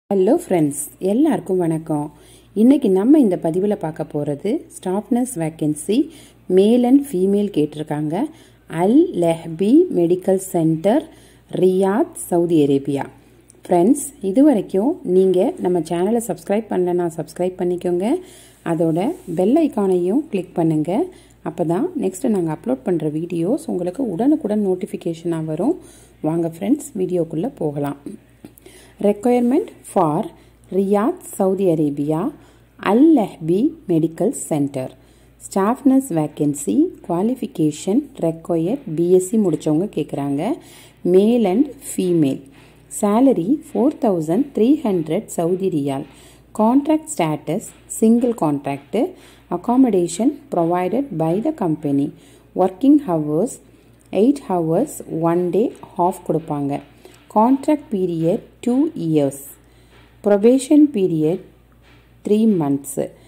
Hello friends எல்லாருக்கும் வணக்கம் இன்னைக்கு நம்ம இந்த பதிவில் பார்க்க போகிறது staff nurse vacancy male and female கேட்டிருக்காங்க Al Lahbi medical center Riyadh Saudi Arabia friends இது வரைக்கும் நீங்கள் நம்ம சேனலை சப்ஸ்கிரைப் பண்ணலன்னா சப்ஸ்கிரைப் பண்ணிக்கோங்க அதோட பெல் ஐக்கானையும் கிளிக் பண்ணுங்கள் அப்போ தான் நெக்ஸ்ட்டு நாங்கள் அப்லோட் பண்ணுற வீடியோஸ் உங்களுக்கு உடனுக்குடன் நோட்டிஃபிகேஷனாக வரும் வாங்க ஃப்ரெண்ட்ஸ் வீடியோக்குள்ளே போகலாம் requirement for Riyadh, Saudi Arabia, Al Lahbi Medical Center. Staff nurse vacancy qualification required BSc முடித்தவங்க கேட்குறாங்க male and female salary four thousand three hundred Saudi riyal contract status single contract accommodation provided by the company working hours eight hours one day off கொடுப்பாங்க contract period two years probation period three months